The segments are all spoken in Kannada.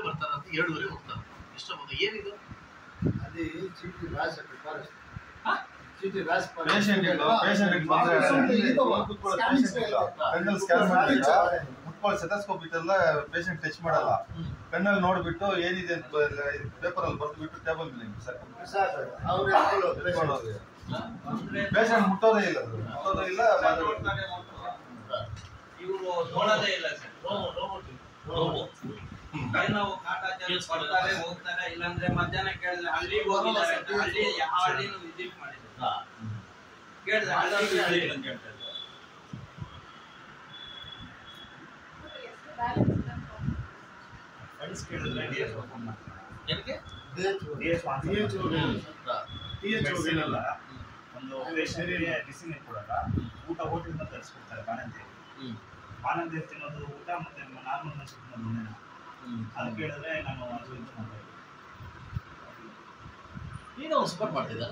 ಬರ್ತಾರೆ ಅಂತ ಏಳುವರೆ ಹೋಗ್ತಾರೆ ಇಷ್ಟ ಬಂದು ಏನಿದು అది చీటీ రాసి ప్రిపేర్ ಹಾ? చీటీ రాసి Patient ಇಲ್ಲ, patient ಇಲ್ಲ ಬಂದ್ರೆ ಕೂತ್ಕೊಳ್ಳೋ patient ಇಲ್ಲ. ಕಣ್ಣಲ್ಲಿ scan ಮಾಡಿದಾಗ ಮುಟ್ಕೊಳ್ಳೋ stethoscope ಇಟ್ಟೆಲ್ಲ patient ಟಚ್ ಮಾಡಲ್ಲ ಕಣ್ಣಲ್ಲಿ ನೋಡ್ಬಿಟ್ಟು ಏನಿದೆ ಅಂತ ಪೇಪರ್ ಅಲ್ಲಿ ಬರ್ದು ಬಿಟ್ಟು ಟೇಬಲ್ ಮೇಲೆ ಸರ್ సార్ ಅವ್ರು ಎತ್ಕೊಳ್ಳೋದು ಪೇಷಂಟ್ ಮುಟ್ಟೋದೇ ಇಲ್ಲ ಅದು. ಮುಟ್ಟೋದೇ ಇಲ್ಲ ಇವರು ನೋಡೋದೇ ಇಲ್ಲ ಸರ್ ರೋಬೋ. ಏನೋ ಕಾಟ ಬರ್ತಾರೆ ಹೋಗ್ತಾರೆ ಇಲ್ಲಾಂದ್ರೆ ಮಧ್ಯಾಹ್ನ ಕೇಳಿದ್ರೆ ಹಳ್ಳಿಗೆ ಹೋಗಿದ್ದಾರೆ ಅಂತ ಹಳ್ಳಿ ಯಾವ ಹಳ್ಳಿನೂ ವಿಸಿಟ್ ಮಾಡಿದ್ರು ಹಾ. ಕೇಳಿದ್ರೆ ಹಳ್ಳಿ ಹಳ್ಳಿ ಅಂತ ಹೇಳ್ತಾರೆ ಫ್ರೆಂಡ್ಸ್ ಕೇಳಿದ್ರೆ ಡಿ ಎಸ್ ಓಪನ್ ಮಾಡ್ತಾರೆ ಏನಕ್ಕೆ ಡಿ ಎಸ್ ಹಾ. ಮೆಡಿಸಿನ್ ಅಲ್ಲ ಒಂದು ಪೇಷಂಟ್ಗೆ ಡಿಸಿನ್ ಕೊಡಲ್ಲ ಊಟ ಹೋಟೆಲಿಂದ ತರಿಸ್ಕೊಡ್ತಾರೆ ಬಾಣಂತಿ ಹ್ಮ್. ಬಾಣಂತಿ ತಿನ್ನೋದು ಊಟ ಮತ್ತೆ ನಾರ್ಮಲ್ ತಿನ್ನೋದು ಒಂದೇನಾ ಹ್ಮ್. ಅದು ಕೇಳಿದ್ರೆ ನಾನು ಅದು ಇದು ಮಾಡ್ತಾ ಈಗ ಅವ್ನು ಸಪೋರ್ಟ್ ಮಾಡ್ತಿದ್ದ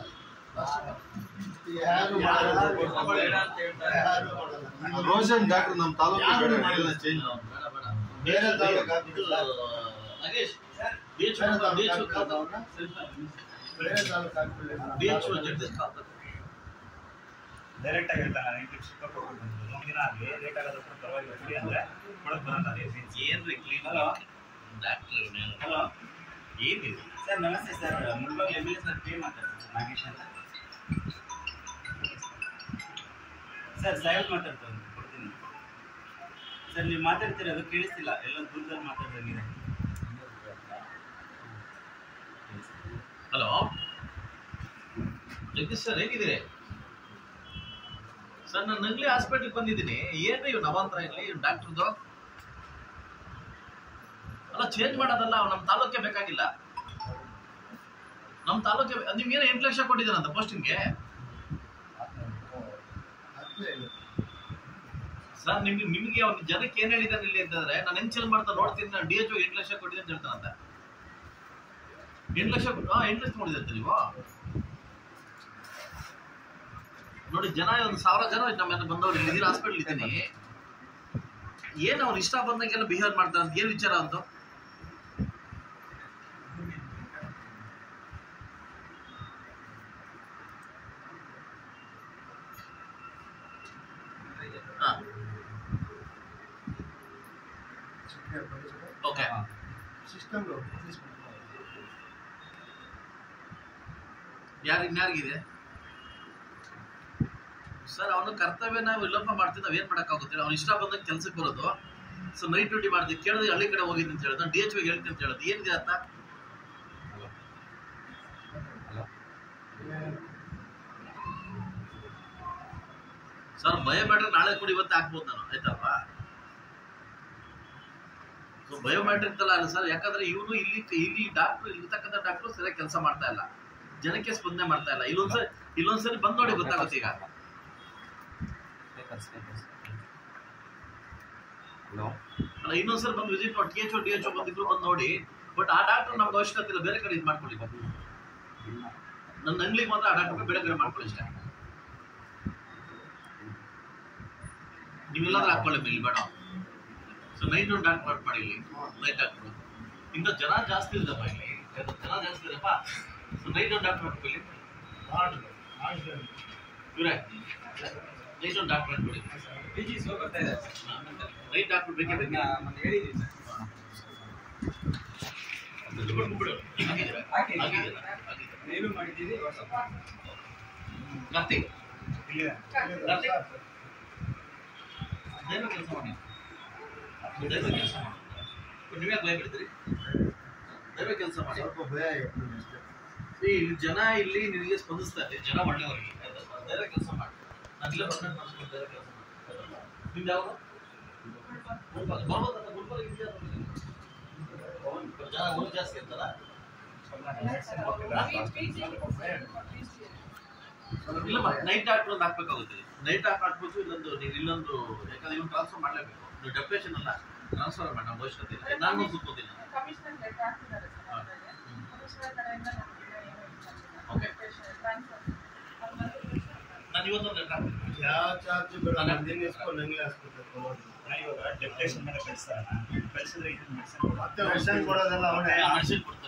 ಯಾರು ಮಾಡಲ್ಲ ಬೇಡ ಅಂತ ಹೇಳ್ತಾರೆ ಯಾರು ಮಾಡಲ್ಲ ರೋಷನ್ ಡಾಕ್ಟರ್ ನಮ್ಮ ತಾಲೂಕು ಯಾರು ಬೇಡ ಮಾಡಿಲ್ಲ. ಚೇಂಜ್ ಬೇಡ ಬೇಡ ಬೇರೆ ತಾಲೂಕು ಇದು ಹಾಕ್ಬಿಟ್ಟಿಲ್ಲ. ನಾಗೇಶ್ ಬಿ ಎಚ್ ಬೇರೆ ಬಿ ಎಚ್ ತಾಲೂಕು ಹಾಕ್ಬಿಟ್ಟಿಲ್ಲ. ಬೇರೆ ತಾಲೂಕು ಹಾಕ್ಬಿಟ್ಟಿಲ್ಲ. ಬಿ ಎಚ್ ಜಗದೀಶ್ ಕಾಂತ ಡೈರೆಕ್ಟ್ ಆಗಿ ಹೇಳ್ತಾನೆ ನಾನು ಇಂಟಿಗೆ ಶಿಕ್ಕ ಕೊಟ್ಬಿಟ್ಟು ಒಂದು ದಿನ ಆಗಲಿ ಲೇಟ್ ಆಗೋದ್ರ ಪರವಾಗಿಲ್ಲ ಬಿಡಿ ಅಂದ್ರೆ ಕೊಡಕ್ ಬರಲ್ಲ ಅದೇ ಏನ್ರಿ ಕ್ಲೀನ್ ಹಲೋ ಡಾಕ್ಟರ್ ಹಲೋ ಏನಿದೆ ಸರ್ ನಮಸ್ತೆ sir Mulbag M L sir clean ಮಾತಾಡ್ತೀನಿ ಸರ್ ನಾಗೇಶ್ ಅಂತ ಸರ್ ಸಾಹೇಬ್ ಮಾತಾಡ್ತಾರೆ ಕೊಡ್ತೀನಿ ಸರ್ ನೀವು ಮಾತಾಡ್ತಿರೋದು ಕೇಳಿಸ್ತಿಲ್ಲ ಎಲ್ಲ ದೂರದಲ್ಲಿ ಮಾತಾಡ್ದಂಗಿದೆ ಹಲೋ ಜಗದೀಶ್ ಸರ್ ಹೇಗಿದ್ದೀರಿ ಸರ್ ನಾನು ನಂಗ್ಲಿ ಹಾಸ್ಪಿಟ್ಲಿಗೆ ಬಂದಿದ್ದೀನಿ ಏನ್ರಿ ಇವ್ ನವಾಂತರ ಇಲ್ಲಿ ಡಾಕ್ಟರ್ದು ಅಲ್ಲ ಚೇಂಜ್ ಮಾಡೋದಲ್ಲ ನಮ್ಮ ತಾಲೂಕೆ ಬೇಕಾಗಿಲ್ಲ ನಮ್ಮ ತಾಲೂಕೆ ನಿಮ್ಗೇನೋ ಎಂಟು ಲಕ್ಷ ಕೊಟ್ಟಿದ್ದಾರಂತ ಪೋಸ್ಟಿಂಗ್ಗೆ ಹಾಕ್ಲೇ ಇಲ್ಲ. ಸರ್ ನಿಮ್ಗೆ ನಿಮಗೆ ಅವ್ನ ಜನಕ್ಕೆ ಏನ್ ಹೇಳಿದಾನೆ ಇಲ್ಲಿ ಅಂತಂದ್ರೆ ನಾನು ಹೆಂಗ್ ಚೇಂಜ್ ಮಾಡ್ತಾ ನೋಡ್ತೀನಿ ನಾನು ಡಿ ಎಚ್ ಎಂಟು ಲಕ್ಷ ಕೊಟ್ಟಿದ್ದೆ ಅಂತ ಹೇಳ್ತಾನಂತ ಎಂಟು ಲಕ್ಷ ಕೊಟ್ಟು- ಹಾ ಎಂಟು ಲಕ್ಷ ನೋಡಿದಂತೆ ನೀವು ನೋಡಿ ಜನ ಒಂದು ಸಾವಿರ ಜನ ನಮ್ಮ ಹತ್ರ ಬಂದವ್ರು ಇಲ್ಲಿ ಹಾಸ್ಪಿಟಲ್ ಇದ್ದೀನಿ ಏನ್ ಅವ್ರು ಇಷ್ಟ ಬಂದಂಗೆಲ್ಲ ಬಿಹೇವ್ ಮಾಡ್ತಾರೆ ಅಂತ ಏನ್ ವಿಚಾರ ಅಂತ ಹಾ ಸಿಸ್ಟಮ್ ಪರಿಚಯ. ಓಕೆ ಸಿಸ್ಟಮ್లో తీసుకుంటాం. ಯಾರು ಇನ್ಯಾರಿಗಿದೆ ಸರ್ ಅವನು ಕರ್ತವ್ಯನ ವಿಳಂಬ ಮಾಡ್ತೀವಿ ನಾವ್ ಏನ್ ಮಾಡಕ್ಕಾಗುತ್ತೆ ಅವ್ನು ಇಷ್ಟ ಬಂದಾಗ ಕೆಲ್ಸಕ್ಕೆ ಬರೋದು ಸೊ ನೈಟ್ ಡ್ಯೂಟಿ ಮಾಡ್ತೀವಿ ಕೇಳಿದ್ರೆ ಹಳ್ಳಿ ಕಡೆ ಹೋಗಿದ್ದು ಅಂತ ಹೇಳಿದ ಡಿ ಎಚ್ ಹೇಳ್ತೀನಿ ಅಂತ ಹೇಳೋದು ಏನಿದೆ ಅಂತ ಸರ್ ಬಯೋಮೆಟ್ರಿಕ್ ನಾಳೆ ಕೂಡ ಇವತ್ತೇ ಹಾಕ್ಬೋದು ನಾನು ಆಯ್ತಲ್ವಾ ಸೊ ಬಯೋಮೆಟ್ರಿಕ್ ಅಲ್ಲ ಅಲ್ಲ ಸರ್ ಯಾಕಂದ್ರೆ ಇವನು ಇಲ್ಲಿ ಇಲ್ಲಿ ಡಾಕ್ಟರ್ ಇರ್ತಕ್ಕಂಥ ಡಾಕ್ಟರ್ ಸರಿಯಾಗಿ ಕೆಲಸ ಮಾಡ್ತಾ ಇಲ್ಲ ಜನಕ್ಕೆ ಸ್ಪಂದನೆ ಮಾಡ್ತಾ ಇಲ್ಲ ಇಲ್ಲೊಂದ್ಸರಿ ಇಲ್ಲೊಂದ್ಸರಿ ಬಂದ್ ನೋಡಿ ಗೊತ್ತಾಗುತ್ತೆ ಈಗ ಅಲ್ಲ ಇನ್ನೊಂದ್ಸರಿ ಬಂದು ವಿಸಿಟ್ ಮಾಡಿ ಟಿ ಎಚ್ ಡಿ ಎಚ್ ಬಂದಿದ್ರು ಬಂದು ನೋಡಿ ಬಟ್ ಆ ಡಾಕ್ಟರ್ ನಮ್ಗೆ ಅವಶ್ಯಕತೆ ಇಲ್ಲ ಬೇರೆ ಕಡೆ ಇದು ಮಾಡ್ಕೊಳ್ಳಿ ನನ್ನ ಅಂಗ್ಲಿಗೆ ಮಾತ್ರ ಆ ಡಾಕ್ಟರ್ ಬೇರೆ ಕಡೆ ಮಾಡ್ಕೊಳ್ಳಿ ಅಷ್ಟೇ ನೀವೆಲ್ಲಾದ್ರೂ ಹಾಕೊಳ್ಳಿ ಇಲ್ಲಿ ಬೇಡ ಸೊ ನೈಟ್ ಒಂದು ಡಾಕ್ಟರ್ ವರ್ಕ್ ಮಾಡಿ ಇಲ್ಲಿ ನೈಟ್ ಡಾಕ್ಟರ್ ಇಂಥ ಜನ ಜಾಸ್ತಿ ಇದಪ್ಪ ಇಲ್ಲಿ ಜನ ಜಾಸ್ತಿ ಇದೆಪ್ಪ ಸೊ ನೈಟ್ ಒಂದು ಡಾಕ್ಟರ್ ವರ್ಕ್ ಇಲ್ಲಿ వాటర్ వాటర్ ಇವರೇ ನೈಟ್ ಒಂದು ಡಾಕ್ಟರ್ ವರ್ಕ್ ಮಾಡಿ ಪಿ ಜಿ ಸೋ ಬರ್ತಾ ಇದೆ ನೈಟ್ ಡಾಕ್ಟರ್ ಬೇಕೇ ಬೇಕು ಮತ್ತೆ ಹೇಳಿದೀವಿ ಸರ್ ಬಿಡು ಆಗಿದ್ದೀರಾ ಹಾಕಿ. ಆಗಿದ್ದೀರಾ ಆಗಿದ್ದೀರಾ ಮೇಲು ಮಾಡಿದ್ದೀವಿ ಕಾರ್ತಿಕ್ ಇಲ್ಲಿದೆ ಕಾರ್ತಿಕ್ ದಯವಿಟ್ಟು ಕೆಲಸ ಮಾಡಿ ದಯವಿಟ್ಟು ಕೆಲಸ ಮಾಡಿ ನೀವೇ ಭಯ ಬಿಡ್ತೀರಿ ದಯವಿಟ್ಟು ಕೆಲಸ ಮಾಡಿ ಸ್ವಲ್ಪ ಭಯ ಎప్పుడు ಅಷ್ಟೇ ಈ ಇಲ್ಲಿ ಜನ ಇಲ್ಲಿ ನಿನಗೆ ಸ್ಪಂದಿಸ್ತಾರೆ ಜನ ಒಳ್ಳೆಯವರಿಗೆ ಬೇರೆ ಕೆಲಸ ಮಾಡಿ ನಾನು ಇಲ್ಲೇ ಪರ್ಮನೆಂಟ್ ಮಾಡಿಸ್ಕೊಂಡು ಬೇರೆ ಕೆಲಸ ಮಾಡಿ ನಿಮ್ದು ಯಾವುದು ಗುಲ್ಬರ್ಗ ಬರ್ಬೋದಲ್ಲ ಗುಲ್ಬರ್ಗ ಇದೆಯಾ ನಮಗೆ? ಜನ ಊರು ಜಾಸ್ತಿ ಇರ್ತಲ್ಲ ಇಲ್ಲಮ್ಮ ನೈಟ್ ಡಾಕ್ಟರ್ ಒಂದು ಹಾಕ್ಬೇಕಾಗುತ್ತೆ ನೈಟ್ ಡಾಕ್ಟರ್ ಹಾಕ್ಬೇಕು ಇಲ್ಲೊಂದು ನೀವು ಇಲ್ಲೊಂದು ಯಾಕಂದ್ರೆ ಇವ್ನು ಟ್ರಾನ್ಸ್ಫರ್ ಮಾಡಲೇಬೇಕು ನೀವು ಡೆಪ್ಯುಟೇಷನ್ ಅಲ್ಲ ಟ್ರಾನ್ಸ್ಫರ್ ಮಾಡಿ ನಾವು ಅವಶ್ಯಕತೆ ಇಲ್ಲ ನಾನು ಸುತ್ಕೋತೀನಿ ಕಮಿಷನರ್ ಲೆಟರ್ ಹಾಕಿದ್ದಾರೆ ಸರ್ ಆಲ್ರೆಡಿ. ಕಮಿಷನರ್ ಕಡೆಯಿಂದ ನಮ್ಗೆ ಏನು Okay. ಟ್ರಾನ್ಸ್ಫರ್ ಅದು ಬಂದು ನಾನು ಇವತ್ತೊಂದು ಲೆಟರ್ ಹಾಕ್ತೀನಿ ಯಾವ ಚಾರ್ಜ್ ಬೇಡ ನಂದೇನು ಇಸ್ಕೊಂಡು ನಂಗೆ ಹಾಸ್ಪಿಟಲ್ ನಾ ಇವಾಗ ಡೆಪ್ಯುಟೇಷನ್ ಮೇಲೆ ಕಳಿಸ್ತಾರೆ ಕಳಿಸಿದ್ರೆ ಇದು ಮೆಡಿಸಿನ್ ಮತ್ತೆ ಮೆಡಿಸಿನ್ ಕೊಡೋದೆಲ್ಲ ಅವನೇ ಮೆಡಿಸಿನ್ ಕೊಡ್ತಾರೆ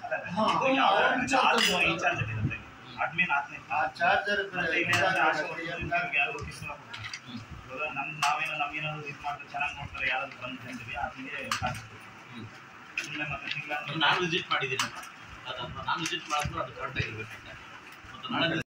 ಇನ್ಚಾರ್ಜ್ ಇರುತ್ತೆ ಅಡ್ಮಿನ್ ಆತ್ಮೀಯ ಆ ಚಾರ್ಜರ್ ಮತ್ತೆ ಇನ್ನೇನಾದ್ರೂ ಆಶೆ ವರ್ಕರ್ಗಳಿಗೆ ಯಾರು ಕಿಸ್ನ ಕೊಡ್ತಾರೆ. ಇವಾಗ ನಮ್ ನಾವೇನೋ ನಮ್ಗೇನಾದ್ರು ಇದು ಮಾಡ್ತಾರೆ ಚೆನ್ನಾಗಿ ನೋಡ್ತಾರೆ ಯಾರಾದ್ರು ಬಂದು ಅಂತೀವಿ ಅದಕ್ಕೆ ಸುಮ್ಮನೆ ಮತ್ತೆ ತಿಂಗಳ ನಾನು ವಿಸಿಟ್ ಮಾಡಿದ್ದೀನಿ ಅದನ್ನ ನಾನು ವಿಸಿಟ್ ಮಾಡಿದ್ರು ಅದು ಕರೆಕ್ಟ್ ಆಗಿರ್ಬೇಕು ಮತ್ತೆ ನಾಳೆ